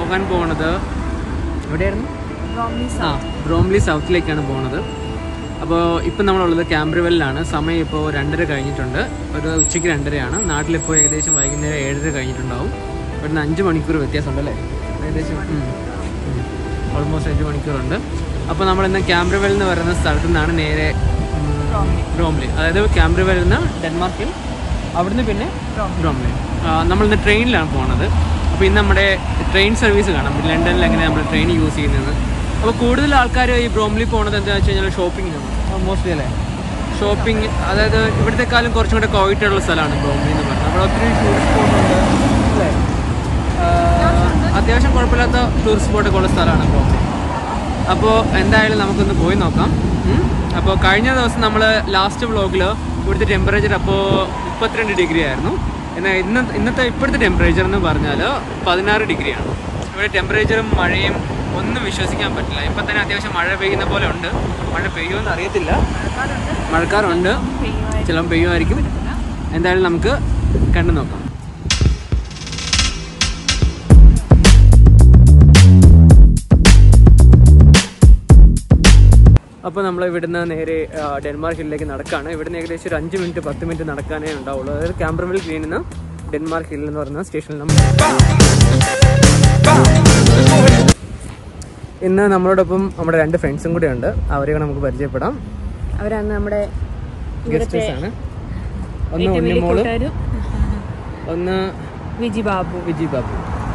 പോകാൻ പോകുന്നത് എവിടെയായിരുന്നു റോംലി ആ ബ്രോംലി സൗത്തിലേക്കാണ് പോകുന്നത് അപ്പോൾ ഇപ്പം നമ്മളുള്ളത് ക്യാമ്പ്രിവെല്ലിലാണ് സമയം ഇപ്പോൾ രണ്ടര കഴിഞ്ഞിട്ടുണ്ട് ഒരു ഉച്ചയ്ക്ക് രണ്ടരയാണ് നാട്ടിലിപ്പോൾ ഏകദേശം വൈകുന്നേരം ഏഴര കഴിഞ്ഞിട്ടുണ്ടാവും ഇവിടുന്ന് അഞ്ച് മണിക്കൂർ വ്യത്യാസമുണ്ടല്ലേ ഏകദേശം ഓൾമോസ്റ്റ് അഞ്ച് മണിക്കൂറുണ്ട് അപ്പോൾ നമ്മൾ ഇന്ന് ക്യാമ്പ്രിവെൽ എന്ന് പറയുന്ന സ്ഥലത്തു നിന്നാണ് നേരെ ബ്രോംലി അതായത് ക്യാമ്പ്രിവെൽ നിന്ന് ഡെൻമാർക്കിൽ അവിടുന്ന് പിന്നെ ബ്രോംലി നമ്മളിന്ന് ട്രെയിനിലാണ് പോകുന്നത് അപ്പോൾ ഇന്ന് നമ്മുടെ ട്രെയിൻ സർവീസ് കാണാം ലണ്ടനിൽ എങ്ങനെ നമ്മൾ ട്രെയിൻ യൂസ് ചെയ്യുന്നത് അപ്പോൾ കൂടുതൽ ആൾക്കാർ ഈ ബ്രോംലി പോകുന്നത് എന്താണെന്ന് വെച്ച് കഴിഞ്ഞാൽ ഷോപ്പിങ്ങിനാണ് മോസ്റ്റ്ലി അല്ലേ ഷോപ്പിംഗ് അതായത് ഇവിടത്തെക്കാളും കുറച്ചും കൂടെ ക്വാളിറ്റി ഉള്ള സ്ഥലമാണ് ബ്രോംലി എന്ന് പറയുന്നത് അവിടെ ഒത്തിരി ടൂറിസ്റ്റ് സ്പോട്ട് ഉണ്ട് അല്ലേ ആഹ് അത്യാവശ്യം കുഴപ്പമില്ലാത്ത ടൂറിസ്റ്റ് സ്പോട്ടൊക്കെ ഉള്ള സ്ഥലമാണ് ബ്രോംലി അപ്പോൾ എന്തായാലും നമുക്കൊന്ന് പോയി നോക്കാം ഉം. അപ്പോൾ കഴിഞ്ഞ ദിവസം നമ്മൾ ലാസ്റ്റ് വ്ളോഗിൽ ഇവിടുത്തെ ടെമ്പറേച്ചർ അപ്പോൾ മുപ്പത്തിരണ്ട് ഡിഗ്രി ആയിരുന്നു എന്നാൽ ഇന്ന ഇന്നത്തെ ഇപ്പോഴത്തെ ടെമ്പറേച്ചർ എന്ന് പറഞ്ഞാൽ പതിനാറ് ഡിഗ്രിയാണ് ഇവിടെ ടെമ്പറേച്ചറും മഴയും ഒന്നും വിശ്വസിക്കാൻ പറ്റില്ല ഇപ്പം തന്നെ അത്യാവശ്യം മഴ പെയ്യുന്ന പോലെ ഉണ്ട് മഴ പെയ്യുമെന്ന് അറിയത്തില്ല മഴക്കാറുണ്ട് ചിലപ്പോൾ പെയ്യുമായിരിക്കും എന്തായാലും നമുക്ക് കണ്ടു നോക്കാം അപ്പോൾ നമ്മൾ ഇവിടുന്ന് നേരെ ആ, ഡെൻമാർക്ക് ഹില്ലിലേക്ക് നടക്കുകയാണ് ഇവിടുന്ന് ഏകദേശം ഒരു അഞ്ച് മിനിറ്റ് പത്ത് മിനിറ്റ് നടക്കാനേ ഉണ്ടാവുള്ളൂ അതായത് ക്യാമ്പ്രവിൽ ഗ്രീനിൽ നിന്ന് ഡെൻമാർക്ക് ഹിൽ എന്ന് പറയുന്ന സ്റ്റേഷനിൽ നമ്മൾ ഇന്ന് നമ്മളോടൊപ്പം നമ്മുടെ രണ്ട് ഫ്രണ്ട്സും കൂടെ ഉണ്ട് അവരെ നമുക്ക് പരിചയപ്പെടാം അവരാണ് നമ്മുടെ ഗസ്റ്റേഴ്സ് ആണ് ഒന്ന് ഉണ്ണിമോള് കൂട്ടുകാരും ഒന്ന് വിജി ബാബു വിജി ബാബു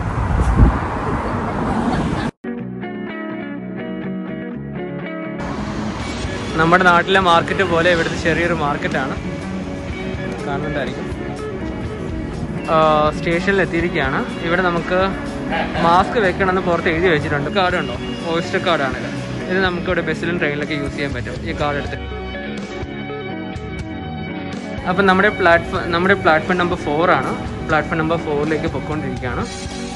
നമ്മുടെ നാട്ടിലെ മാർക്കറ്റ് പോലെ ഇവിടുത്തെ ചെറിയൊരു മാർക്കറ്റാണ് കാണുന്നുണ്ടായിരിക്കും സ്റ്റേഷനിൽ എത്തിയിരിക്കുകയാണ് ഇവിടെ നമുക്ക് മാസ്ക് വെക്കണമെന്ന് പുറത്ത് എഴുതി വെച്ചിട്ടുണ്ട് കാർഡ് ഉണ്ടോ ഓയിസ്റ്റർ കാർഡാണിത് ഇത് നമുക്ക് ഇവിടെ ബസ്സിലും ട്രെയിനിലൊക്കെ യൂസ് ചെയ്യാൻ പറ്റും ഈ കാർഡ് എടുത്ത് അപ്പം നമ്മുടെ പ്ലാറ്റ്ഫോം നമ്മുടെ പ്ലാറ്റ്ഫോം നമ്പർ ഫോർ ആണ് പ്ലാറ്റ്ഫോം നമ്പർ ഫോറിലേക്ക് പൊയ്ക്കൊണ്ടിരിക്കുകയാണ്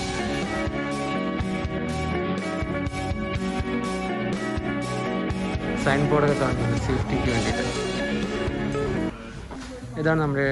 സൈൻ ബോർഡൊക്കെ കാണുന്നുണ്ട് സേഫ്റ്റിക്ക് വേണ്ടിയിട്ട് ഇതാണ് നമ്മുടെ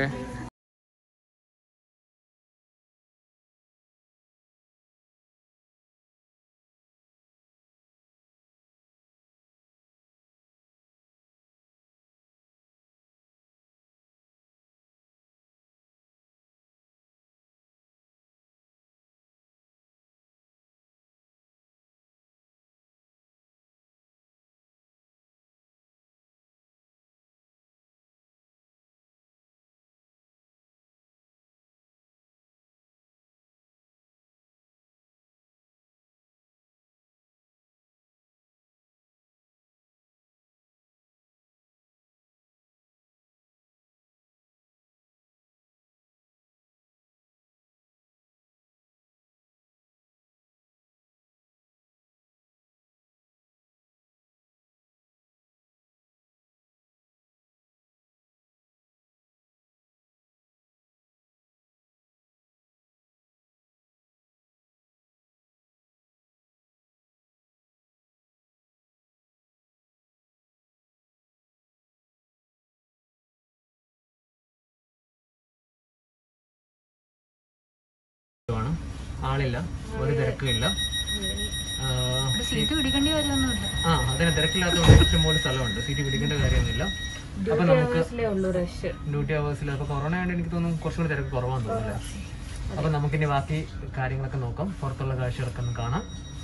ആണ് ആളില്ല ഒരു തിരക്കും ഇല്ല സീറ്റ് പിടിക്കേണ്ടി വരുമൊന്നുമില്ല ആ അതിന് തിരക്കില്ലാത്തതുകൊണ്ട് ഇഷ്ടംപോലെ സ്ഥലമുണ്ട് സീറ്റ് പിടിക്കേണ്ട കാര്യമൊന്നുമില്ല അപ്പൊ നമുക്ക് ഉള്ളൂ റഷ് ഡ്യൂട്ടി അവേഴ്സിൽ അപ്പൊ കൊറോണ ആയതുകൊണ്ട് എനിക്ക് തോന്നുന്നു കുറച്ചും കൂടി തിരക്ക് കുറവാന്ന് തോന്നുന്നില്ല അപ്പൊ നമുക്കിനി ബാക്കി കാര്യങ്ങളൊക്കെ നോക്കാം പുറത്തുള്ള കാഴ്ചകളൊക്കെ ഒന്ന് കാണാം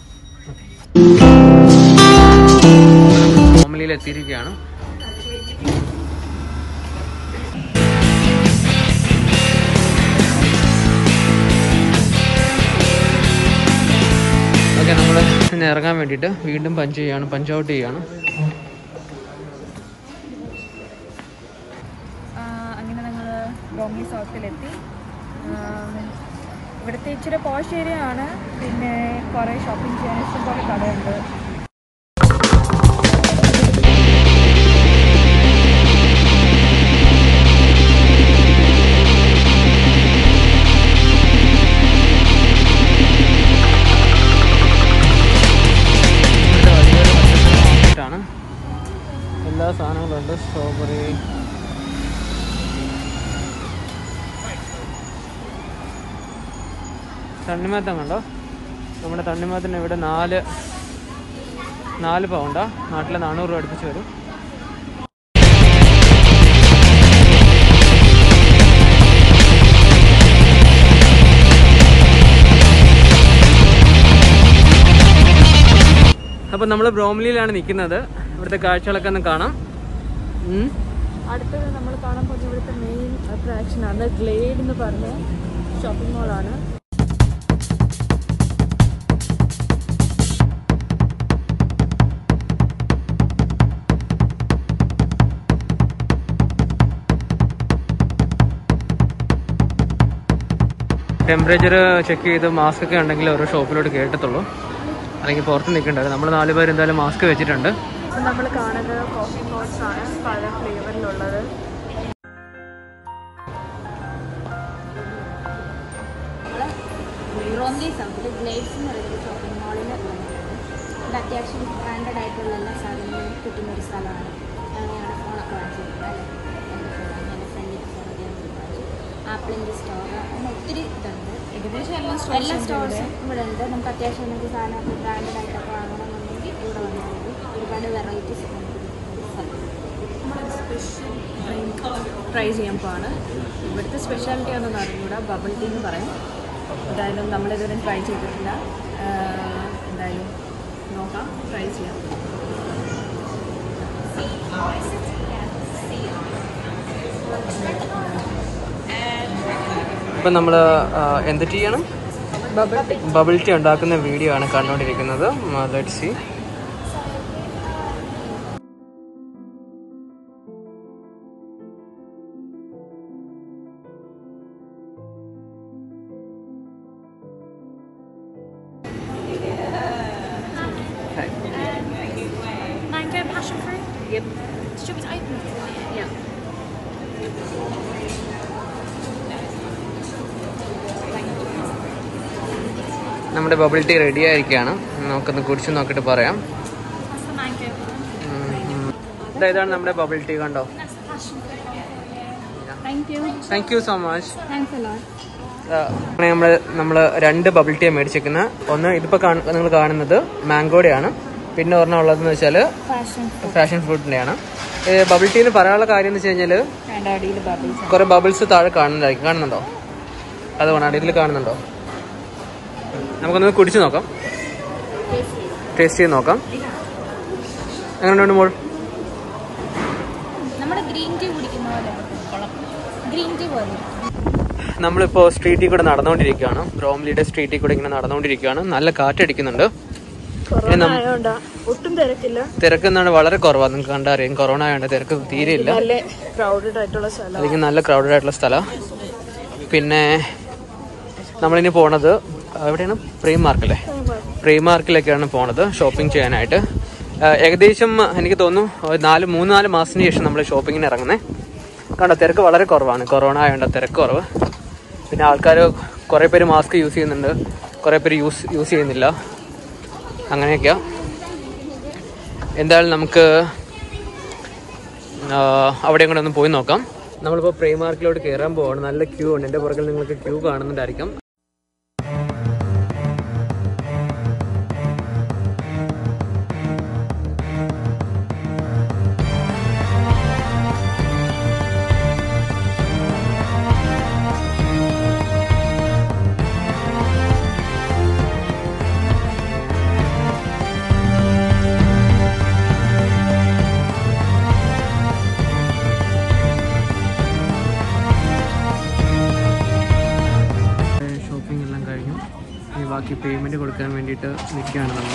ഫാമിലിയിൽ എത്തിയിരിക്കുകയാണ് ഓക്കെ നമ്മൾ ഇന്ന് ഇറങ്ങാൻ വേണ്ടിയിട്ട് വീണ്ടും പഞ്ച് ചെയ്യാണ് പഞ്ച് ഔട്ട് ചെയ്യാണ് അങ്ങനെ ഞങ്ങൾ റോംലി സൗത്തിലെത്തി ഇവിടുത്തെ ഇച്ചിരി പോഷ് ഏരിയ ആണ് പിന്നെ കുറേ ഷോപ്പിംഗ് ചെയ്യാൻ ഇഷ്ടം പോലെ കടയുണ്ട് ഇവിടുത്തെ വലിയൊരു മാർക്കറ്റാണ് എല്ലാ സാധനങ്ങളും ഉണ്ട് സ്ട്രോബെറി തണ്ണിമത്തം കണ്ടോ നമ്മുടെ തണ്ണിമത്തന് ഇവിടെ നാല് നാല് പൗണ്ടാ നാട്ടിലെ നാനൂറ് രൂപ അടുപ്പിച്ച് വരും അപ്പോൾ നമ്മൾ ബ്രോംലിയിലാണ് നിൽക്കുന്നത് ഇവിടുത്തെ കാഴ്ചകളൊക്കെ ഒന്ന് കാണാം ഉം. അടുത്തത് നമ്മൾ കാണാൻ പോകുന്ന ഇവിടുത്തെ മെയിൻ അട്രാക്ഷൻ ആണ് ഗ്ലേഡ് എന്ന് പറഞ്ഞ ഷോപ്പിംഗ് മോളാണ് ടെമ്പറേച്ചർ ചെക്ക് ചെയ്ത് മാസ്ക് ഒക്കെ ഉണ്ടെങ്കിൽ ഓരോ ഷോപ്പിലോട്ട് കേട്ടത്തുള്ളൂ അല്ലെങ്കിൽ പുറത്ത് നിൽക്കണ്ടത് നമ്മൾ നാല് പേര് എന്തായാലും മാസ്ക് വെച്ചിട്ടുണ്ട് നമ്മൾ കാണുന്നത് കോഫി മോൾസ് ആണ് പല ഫ്ലേവറിലുള്ളത് റോംലി സൗത്തിൽ ഗ്ലേഡ്സ് എന്ന് പറയുന്ന ഷോപ്പിംഗ് മാളിൽ ഇവിടെ അത്യാവശ്യം ബ്രാൻഡഡ് ആയിട്ടുള്ള എല്ലാ സാധനങ്ങളും കിട്ടുന്ന ഒരു സ്ഥലമാണ് ഞാൻ ഞങ്ങളുടെ ഫോണൊക്കെ വാങ്ങിച്ചിട്ടുണ്ട് അല്ലേ എൻ്റെ ഫോൺ എൻ്റെ ഫ്രണ്ടിൻ്റെ ഫോണൊക്കെ ഞാൻ വാങ്ങിച്ചു ആപ്പിളിൻ്റെ സ്റ്റോർ അങ്ങനെ ഒത്തിരി ഇതുണ്ട് ഏകദേശം എല്ലാ എല്ലാ സ്റ്റോഴ്സും ഇവിടെ ഉണ്ട് നമുക്ക് അത്യാവശ്യം നമുക്ക് സാധനമൊക്കെ ബ്രാൻഡഡ് ആയിട്ടൊക്കെ വാങ്ങണമെന്നുണ്ടെങ്കിൽ ഇവിടെ വന്നാൽ മതി ഒരുപാട് വെറൈറ്റീസ് നമുക്ക് ട്രൈ ചെയ്യാൻ പോവാണ് ഇവിടുത്തെ സ്പെഷ്യാലിറ്റി ആണെന്ന് അറിഞ്ഞൂടാ ബബിൾ ടീ എന്ന് പറയും എന്തായാലും നമ്മളിതുവരെ ട്രൈ ചെയ്തിട്ടില്ല ആഹ് എന്തായാലും നോക്കാം ട്രൈ ചെയ്യാം ഇപ്പം നമ്മൾ എന്ത് ടീ ആണ് ബബിൾ ടീ ബബിൾ ടീ ഉണ്ടാക്കുന്ന വീഡിയോ ആണ് കണ്ടുകൊണ്ടിരിക്കുന്നത് let see Mango passion fruit? Yep. Did you want to open it for you? Yeah. നമ്മുടെ ബബിൾ ടീ റെഡി ആയിരിക്കുകയാണ് നമുക്കൊന്ന് കുടിച്ച് നോക്കിയിട്ട് പറയാം That's the mango one. ഉം, ഉം. ദാ ഇതാണ് നമ്മുടെ ബബിൾ ടീ കണ്ടോ That's the passion fruit. Thank you. Thank you so much Thanks a lot. നമ്മൾ നമ്മൾ രണ്ട് ബബിൾ ടീ മേടിച്ചേക്കുന്നത് ഒന്ന് ഇതിപ്പോൾ നിങ്ങൾ കാണുന്നത് മാംഗോയുടെ ആണ് പിന്നെ ഒരെണ്ണം ഉള്ളതെന്ന് വെച്ചാൽ Passion ഫാഷൻ ഫ്രൂട്ടിൻ്റെയാണ് ബബിൾ ടീ എന്ന് പറയാനുള്ള കാര്യം എന്ന് വെച്ച് കഴിഞ്ഞാൽ അതിൻ്റെ അടിയിൽ ബബിൾസ് കുറേ ബബിൾസ് താഴെ കാണുന്നതായിരിക്കും കാണുന്നുണ്ടോ അതുകൊണ്ടാണ് ഇതിൽ കാണുന്നുണ്ടോ നമുക്കൊന്ന് കുടിച്ച് നോക്കാം ടേസ്റ്റ് ചെയ്ത് നോക്കാം എങ്ങനെയുണ്ട് മോൾ നമ്മുടെ ഗ്രീൻ ടീ കുടിക്കുന്ന പോലെ ഗ്രീൻ ടീ പോലെ നമ്മളിപ്പോൾ സ്ട്രീറ്റിൽ കൂടെ നടന്നുകൊണ്ടിരിക്കുകയാണ് ബ്രോംലിയുടെ സ്ട്രീറ്റിൽ കൂടെ ഇങ്ങനെ നടന്നുകൊണ്ടിരിക്കുകയാണ് നല്ല കാറ്റടിക്കുന്നുണ്ട് കൊറോണ ആയതുകൊണ്ടാ ഒട്ടും തിരക്കില്ല തിരക്ക് എന്നാണ് വളരെ കുറവാണ് നിങ്ങൾക്ക് കണ്ടറിയാം കൊറോണ ആയതുകൊണ്ട് തിരക്ക് തീരെയില്ല നല്ല ക്രൗഡഡ് ആയിട്ടുള്ള സ്ഥലം അല്ലെങ്കിൽ നല്ല ക്രൗഡഡ് ആയിട്ടുള്ള സ്ഥലമാണ് പിന്നെ നമ്മളിനി പോണത് എവിടെയാണ് പ്രീ മാർക്കല്ലേ പ്രീ മാർക്കിലേക്കാണ് പോണത് ഷോപ്പിംഗ് ചെയ്യാനായിട്ട് ആ, ഏകദേശം എനിക്ക് തോന്നുന്നു ഒരു നാല് മൂന്ന് നാല് മാസത്തിന് ശേഷം നമ്മൾ ഷോപ്പിങ്ങിന് ഇറങ്ങുന്നത് കണ്ടോ തിരക്ക് വളരെ കുറവാണ് കൊറോണ ആയതുകൊണ്ട് തിരക്ക് കുറവ് പിന്നെ ആൾക്കാർ കുറേ പേര് മാസ്ക് യൂസ് ചെയ്യുന്നുണ്ട് കുറേ പേര് യൂസ് യൂസ് ചെയ്യുന്നില്ല അങ്ങനെയൊക്കെയാ എന്തായാലും നമുക്ക് ആ, അവിടെയും കൂടെ ഒന്ന് പോയി നോക്കാം നമ്മളിപ്പോൾ പ്രേ മാർക്കിലോട്ട് കയറാൻ പോവാണ് നല്ല ക്യൂ ഉണ്ട് എൻ്റെ പുറകിൽ നിങ്ങൾക്ക് ക്യൂ കാണുന്നുണ്ടായിരിക്കും ഷോപ്പിംഗ് എല്ലാം കഴിഞ്ഞു ഇനി ബാക്കി പേയ്മെൻറ്റ് കൊടുക്കാൻ വേണ്ടിയിട്ട് നിൽക്കുകയാണ് നമ്മൾ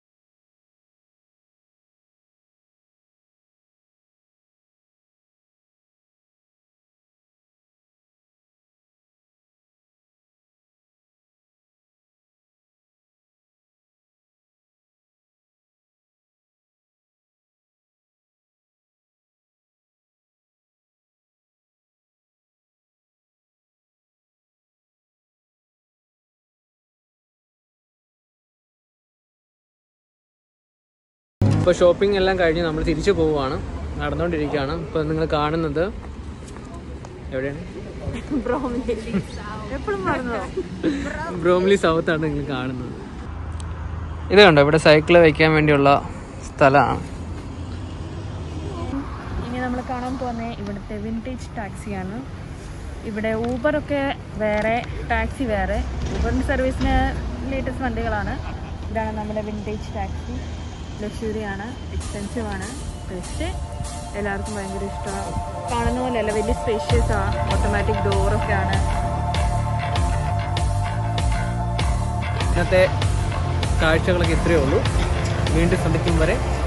ഇപ്പോൾ ഷോപ്പിംഗ് എല്ലാം കഴിഞ്ഞ് നമ്മൾ തിരിച്ചു പോവുകയാണ് നടന്നുകൊണ്ടിരിക്കുകയാണ് ഇപ്പോൾ നിങ്ങൾ കാണുന്നത് എവിടെയാണ് എപ്പോഴും മറന്നോ ബ്രോംലി സൗത്ത് ആണ് നിങ്ങൾ കാണുന്നത് ഇത് കണ്ടോ ഇവിടെ സൈക്കിൾ വയ്ക്കാൻ വേണ്ടിയുള്ള സ്ഥലമാണ് ഇനി നമ്മൾ കാണാൻ പോകുന്ന ഇവിടുത്തെ വിൻറ്റേജ് ടാക്സിയാണ് ഇവിടെ ഊബറൊക്കെ വേറെ ടാക്സി വേറെ ഊബറിൻ്റെ സർവീസിന് ലേറ്റസ്റ്റ് വണ്ടികളാണ് ഇതാണ് നമ്മുടെ വിൻറ്റേജ് ടാക്സി ലക്ഷൂറിയാണ് എക്സ്പെൻസീവ് ആണ് പക്ഷേ എല്ലാവർക്കും ഭയങ്കര ഇഷ്ടമാണ് കാണുന്ന പോലെയല്ല വലിയ സ്പേഷ്യസ് ആണ് ഓട്ടോമാറ്റിക് ഡോറൊക്കെ ആണ് ഇന്നത്തെ കാഴ്ചകളൊക്കെ ഇത്രയേ ഉള്ളൂ വീണ്ടും സന്ധിക്കും വരെ